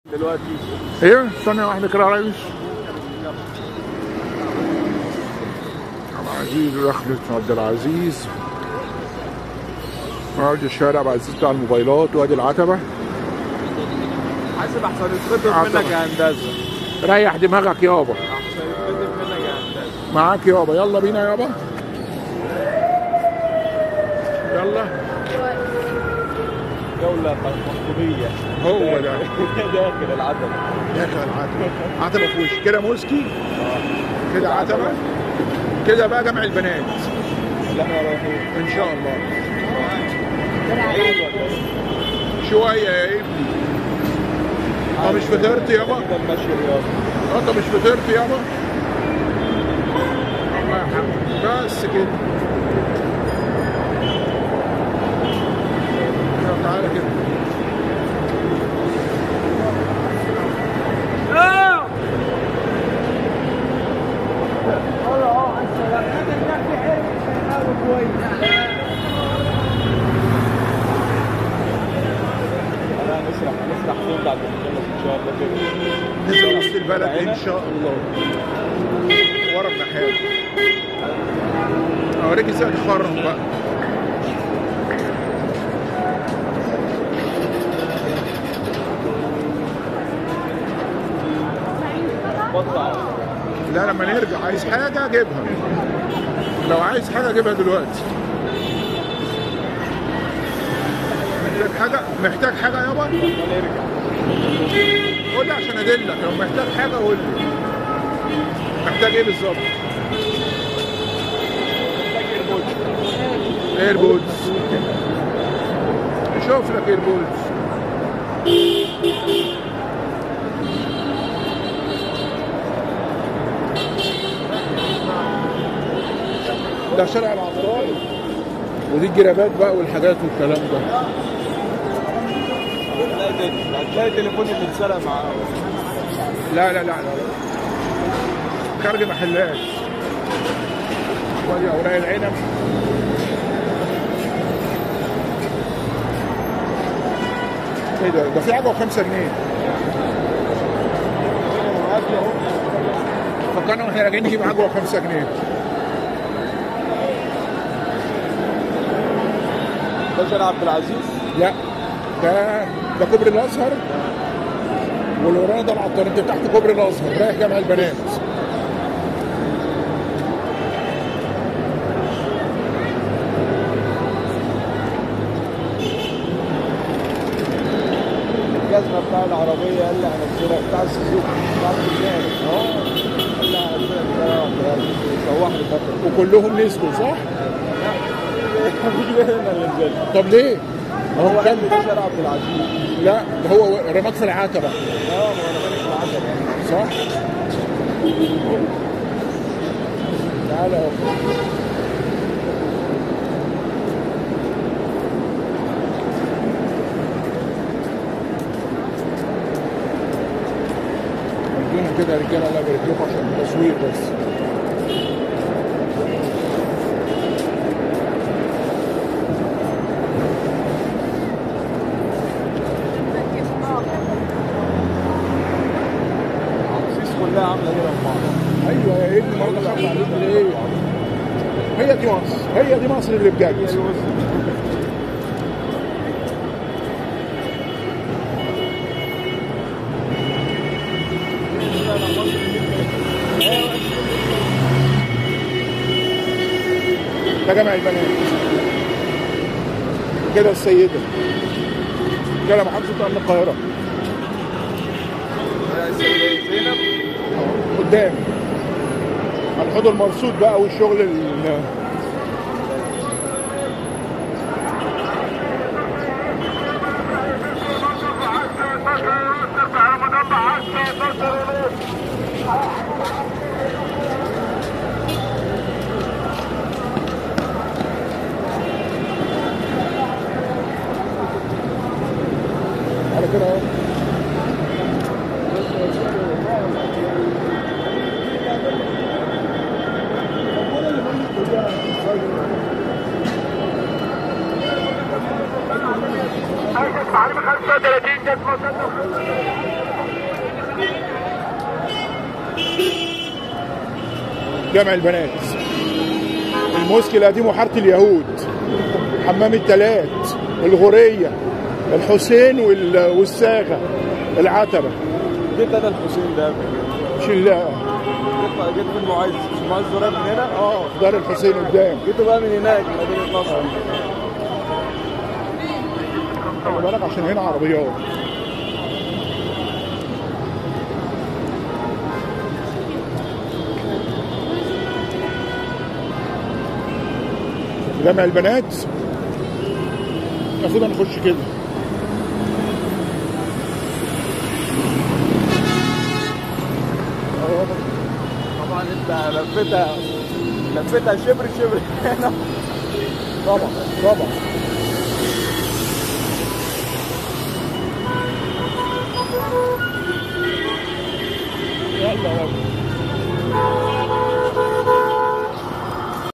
دلوقتي ايوه استنى واحده كده يا ريس عبد العزيز ودخلة عبد العزيز وادي الشارع عبد العزيز بتاع الموبايلات وادي العتبة حاسب احسن يتخطف عطبة. منك يا هندسه ريح دماغك يابا احسن يتخطف منك يا هندسه معاك يابا يلا بينا يابا يلا جوله مخطوبيه هو ده داخل العتبه داخل العتبة عتبة في وش كده موسكي كده عتبة كده بقى جمع البنات اللي احنا رايحين ان شاء الله شوية يا ابني اه مش فطرت يابا ده المشي الرياضي انت مش فطرت يابا الله يرحمك بس كده يلا تعالى كده انا هنسرح هنسرح فين بعد ما نخلص ان شاء الله كده نزل وسط البلد ان شاء الله ورا النحال اوريك ازاي تخرم بقى بطلع لا لما نرجع عايز حاجه اجيبها لو عايز حاجه اجيبها دلوقتي محتاج حاجه محتاج حاجه يابا لما نرجع قول لي عشان ادلك لو محتاج حاجه قول لي محتاج ايه بالظبط ايربودز اشوف لك ايربودز ده شارع العطار ودي الجرابات بقى والحاجات والكلام ده هتلاقي هتلاقي تليفوني اللي اتسرق معاه لا لا لا لا خارج محلات ودي اوراق العنب ايه ده ده في حاجه بخمسة جنيه فكرنا واحنا راجعين نجيب حاجه بخمسة جنيه ده شارع عبد العزيز لا ده ده كوبري الازهر واللي ورانا ده العطار انت تحت كوبري الازهر رايح جامع البنات الجزمه بتاع العربيه قال لي هنزلها بتاع السوزوكي بتاع السوزوكي اه قال لي هنزلها بتاع عبد العزيز سوحني فتره وكلهم نزلوا صح؟ مفيش غيرنا اللي نزل طب ليه؟ ما هو هو قال كان لي ده شارع عبد العزيز لا ده هو رماك في العتبة اه ما انا بالي في العتبه صح؟ تعالى اهو ادينا كده يا رجاله الله يبارك لكم عشان التصوير بس السيس كلها عامله كده في بعض ايوه يا ابني ما انا خايف عليك ليه؟ هي دي مصر هي دي مصر اللي بجد ده جامع البنات كده السيدة كده محافظة أمن القاهرة زينب قدام على الحوض المرصود بقى والشغل ال- على كده اهو معلم 35 جت جامع البنات الموسك القديم وحاره اليهود حمام التلات الغوريه الحسين وال- والساغه العتبه جيت انا الحسين ده قبل كده. مش ال- جيت جيت في المعز مش المعز قريب من هنا اه دار الحسين قدام جيته بقى من هناك من مدينه نصر خلي بالك عشان هنا عربيات جامع البنات المفروض نخش كده طبعا انت لفتها لفتها شبر شبر هنا طبعا طبعا يلا يلا